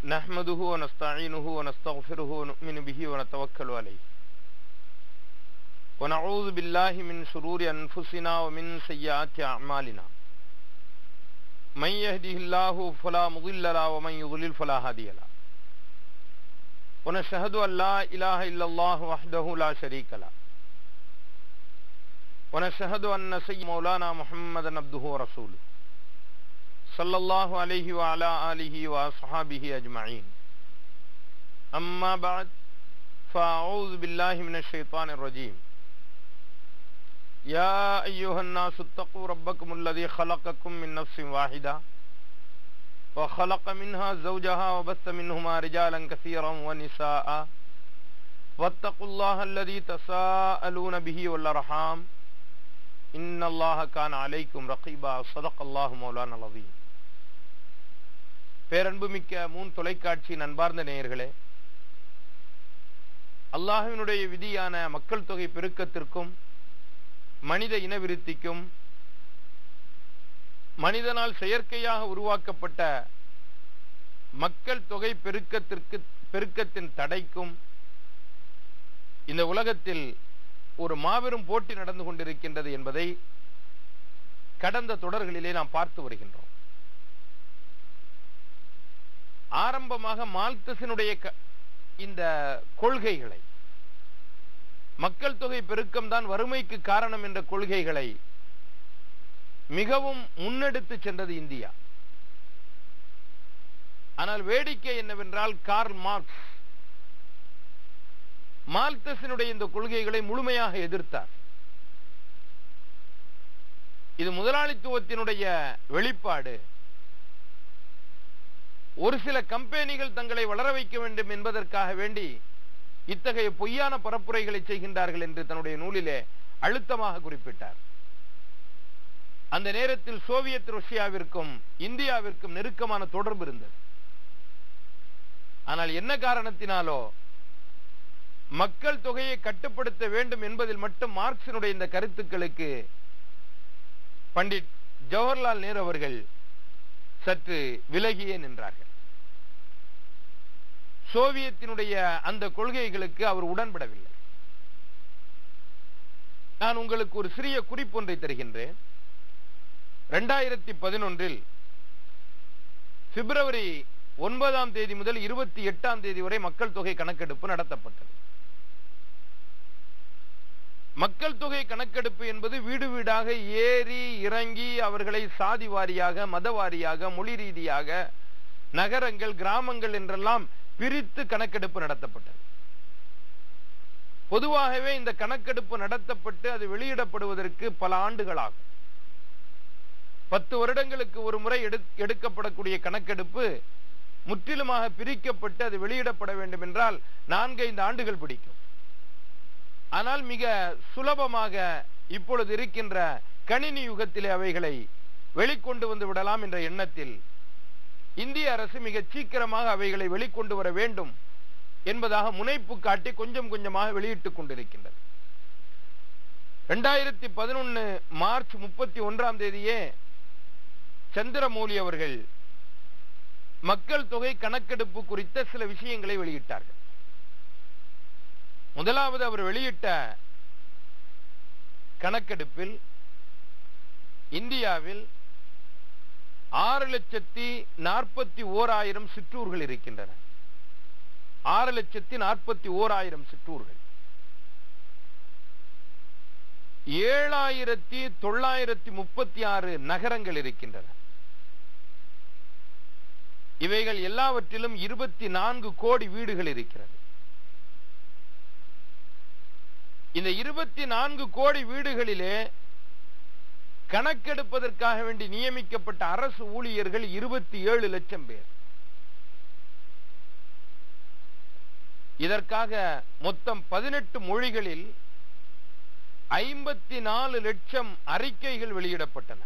نحمده ونستعينه ونستغفره ونؤمن به ونتوكل عليه ونعوذ بالله من شرور أنفسنا ومن سيئات أعمالنا من يهده الله فلا مضل له ومن يضلل فلا هادي له ونشهد أن لا إله إلا الله وحده لا شريك له ونشهد أن سيد مولانا محمدا عبده ورسوله صلى الله عليه وعلى آله وأصحابه أجمعين أما بعد فأعوذ بالله من الشيطان الرجيم يا أيها الناس اتقوا ربكم الذي خلقكم من نفس واحدة وخلق منها زوجها وبث منهما رجالا كثيرا ونساء واتقوا الله الذي تساءلون به والأرحام إن الله كان عليكم رقيبا صدق الله مولانا العظيم பேரன்புமிக்க Moon தொலைக்காட்சியின் அன்பார்ந்த நேயர்களே அல்லாஹினுடைய விதியான மக்கள் தொகை பெருக்கத்திற்கும் மனித இனவிருத்திக்கும் மனிதனால் செயற்கையாக உருவாக்கப்பட்ட மக்கள் தொகை பெருக்கத்திற்கு பெருக்கத்தின் தடைக்கும் இந்த உலகத்தில் ஒரு மாபெரும் போட்டி நடந்து கொண்டிருக்கின்றது என்பதை கடந்த தொடர்களிலே நாம் பார்த்து வருகின்றோம் ஆரம்பமாக மால்தஸினுடைய இந்த கொள்கைகளை மக்கள் தொகை பெருக்கம் தான் வறுமைக்கு காரணம் என்ற கொள்கைகளை மிகவும் முன்னெடுத்து சென்றது இந்தியா ஆனால் வேடிக்கை என்னவென்றால் கார்ல் மார்க்ஸ் மால்தஸினுடைய இந்த கொள்கைகளை முழுமையாக எதிர்த்தார் இது முதலாளித்துவத்தினுடைய வெளிப்பாடு ஒரு சில கம்பெனிகள் தங்களை வளர வைக்க வேண்டும் என்பதற்காக வேண்டி இத்தகைய பொய்யான பரப்புரைகளை செய்கின்றார்கள் என்று தன்னுடைய நூலிலே அழுத்தமாக குறிப்பிட்டார் அந்த நேரத்தில் சோவியத் ரஷ்யாவிற்கும் இந்தியாவிற்கும் நெருக்கமான தொடர்பு இருந்தது ஆனால் என்ன காரணத்தினாலோ மக்கள் தொகையை கட்டுப்படுத்த வேண்டும் என்பதில் மட்டும் மார்க்சினுடைய இந்த கருத்துக்களுக்கு பண்டிட் ஜவஹர்லால் நேரு அவர்கள் சற்று விலகியே நின்றார்கள் சோவியத்தினுடைய அந்த கொள்கைகளுக்கு அவர் உடன்படவில்லை நான் உங்களுக்கு ஒரு சிறிய குறிப்பொன்றை தருகின்றேன் இரண்டாயிரத்தி பதினொன்றில் பிப்ரவரி ஒன்பதாம் தேதி முதல் இருபத்தி எட்டாம் தேதி வரை மக்கள் தொகை கணக்கெடுப்பு நடத்தப்பட்டது மக்கள் தொகை கணக்கெடுப்பு என்பது வீடு வீடாக ஏறி இறங்கி அவர்களை சாதி வாரியாக மத வாரியாக மொழி ரீதியாக நகரங்கள் கிராமங்கள் என்றெல்லாம் பிரித்து கணக்கெடுப்பு நடத்தப்பட்டது பொதுவாகவே இந்த கணக்கெடுப்பு நடத்தப்பட்டு அது வெளியிடப்படுவதற்கு பல ஆண்டுகளாகும் பத்து வருடங்களுக்கு ஒரு முறை எடுக்கப்படக்கூடிய கணக்கெடுப்பு முற்றிலுமாக பிரிக்கப்பட்டு அது வெளியிடப்பட வேண்டும் என்றால் நான்கைந்து ஆண்டுகள் பிடிக்கும் ஆனால் மிக சுலபமாக இப்பொழுது இருக்கின்ற கணினி யுகத்திலே அவைகளை வெளிக்கொண்டு வந்து விடலாம் என்ற எண்ணத்தில் இந்திய அரசு மிக சீக்கிரமாக அவைகளை வெளிக்கொண்டு வர வேண்டும் என்பதாக முனைப்பு காட்டி கொஞ்சம் கொஞ்சமாக வெளியிட்டுக் கொண்டிருக்கின்றது இரண்டாயிரத்தி பதினொன்னு மார்ச் முப்பத்தி ஒன்றாம் தேதியே சந்திரமௌலி அவர்கள் மக்கள் தொகை கணக்கெடுப்பு குறித்த சில விஷயங்களை வெளியிட்டார்கள் முதலாவது அவர் வெளியிட்ட கணக்கெடுப்பில் இந்தியாவில் ஆறு லட்சத்தி நாற்பத்தி ஓர் ஆயிரம் சிற்றூர்கள் இருக்கின்றன ஆறு லட்சத்தி நாற்பத்தி ஓர் ஆயிரம் சிற்றூர்கள் ஏழாயிரத்தி தொள்ளாயிரத்தி முப்பத்தி ஆறு நகரங்கள் இருக்கின்றன இவைகள் எல்லாவற்றிலும் இருபத்தி நான்கு கோடி வீடுகள் இருக்கிறது இந்த இருபத்தி நான்கு கோடி வீடுகளிலே கணக்கெடுப்பதற்காக வேண்டி நியமிக்கப்பட்ட அரசு ஊழியர்கள் இருபத்தி ஏழு லட்சம் பேர் இதற்காக மொத்தம் பதினெட்டு மொழிகளில் ஐம்பத்தி நாலு லட்சம் அறிக்கைகள் வெளியிடப்பட்டன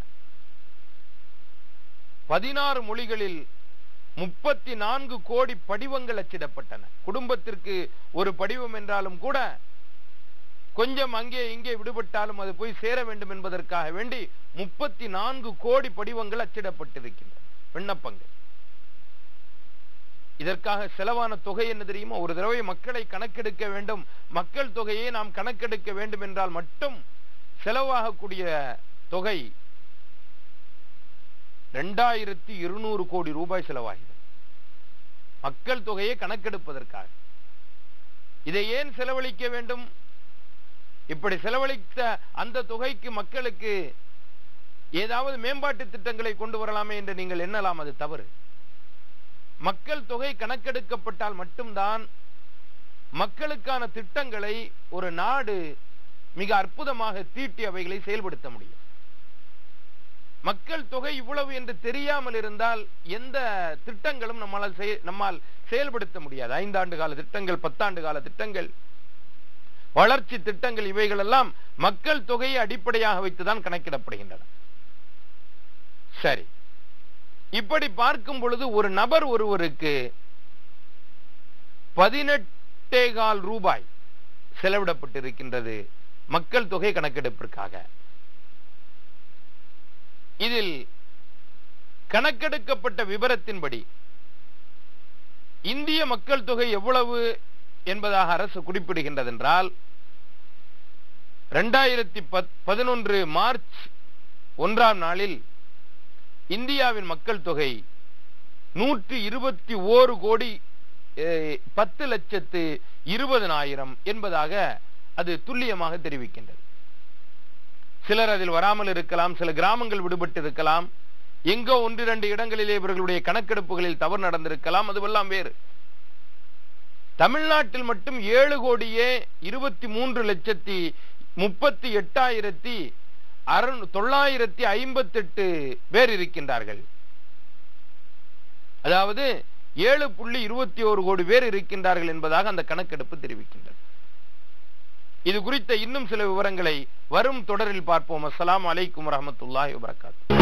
பதினாறு மொழிகளில் முப்பத்தி நான்கு கோடி படிவங்கள் அச்சிடப்பட்டன குடும்பத்திற்கு ஒரு படிவம் என்றாலும் கூட கொஞ்சம் அங்கே இங்கே விடுபட்டாலும் அது போய் சேர வேண்டும் என்பதற்காக வேண்டி முப்பத்தி நான்கு கோடி படிவங்கள் அச்சிடப்பட்டிருக்கின்றன விண்ணப்பங்கள் இதற்காக செலவான தொகை என்ன தெரியுமா ஒரு தடவை மக்களை கணக்கெடுக்க வேண்டும் மக்கள் தொகையை நாம் கணக்கெடுக்க வேண்டும் என்றால் மட்டும் செலவாகக்கூடிய தொகை ரெண்டாயிரத்தி இருநூறு கோடி ரூபாய் செலவாகிறது மக்கள் தொகையை கணக்கெடுப்பதற்காக இதை ஏன் செலவழிக்க வேண்டும் இப்படி செலவழித்த அந்த தொகைக்கு மக்களுக்கு ஏதாவது மேம்பாட்டு திட்டங்களை கொண்டு வரலாமே என்று நீங்கள் எண்ணலாம் அது தவறு மக்கள் தொகை கணக்கெடுக்கப்பட்டால் மட்டும்தான் மக்களுக்கான திட்டங்களை ஒரு நாடு மிக அற்புதமாக தீட்டி அவைகளை செயல்படுத்த முடியும் மக்கள் தொகை இவ்வளவு என்று தெரியாமல் இருந்தால் எந்த திட்டங்களும் நம்மால் செய- நம்மால் செயல்படுத்த முடியாது ஐந்தாண்டு கால திட்டங்கள் பத்தாண்டு கால திட்டங்கள் வளர்ச்சி திட்டங்கள் இவைகள் எல்லாம் மக்கள் தொகையை அடிப்படையாக வைத்துதான் கணக்கிடப்படுகின்றன சரி இப்படி பார்க்கும் பொழுது ஒரு நபர் ஒருவருக்கு பதினெட்டே கால் ரூபாய் செலவிடப்பட்டிருக்கின்றது மக்கள் தொகை கணக்கெடுப்பிற்காக இதில் கணக்கெடுக்கப்பட்ட விவரத்தின்படி இந்திய மக்கள் தொகை எவ்வளவு என்பதாக அரசு குறிப்பிடுகின்றது என்றால் இரண்டாயிரத்தி பதினொன்று மார்ச் ஒன்றாம் நாளில் இந்தியாவின் மக்கள் தொகை நூற்றி இருபத்தி ஓரு கோடி அஹ், பத்து லட்சத்து இருபதனாயிரம் என்பதாக அது துல்லியமாக தெரிவிக்கின்றது சிலர் அதில் வராமல் இருக்கலாம் சில கிராமங்கள் விடுபட்டு இருக்கலாம் எங்கோ ஒன்று இரண்டு இடங்களிலே இவர்களுடைய கணக்கெடுப்புகளில் தவறு நடந்திருக்கலாம் அதுவெல்லாம் வேறு தமிழ்நாட்டில் மட்டும் ஏழு கோடியே இருபத்தி மூன்று லட்சத்தி முப்பத்தி எட்டாயிரத்தி அறுநூ தொள்ளாயிரத்தி ஐம்பத்தி எட்டு பேர் இருக்கின்றார்கள் அதாவது ஏழு புள்ளி இருபத்தி ஒரு கோடி பேர் இருக்கின்றார்கள் என்பதாக அந்த கணக்கெடுப்பு தெரிவிக்கின்றது இது குறித்த இன்னும் சில விவரங்களை வரும் தொடரில் பார்ப்போம் அஸ்ஸலாமு அலைக்கும் வரஹ்மத்துல்லாஹி வபரகாத்துஹு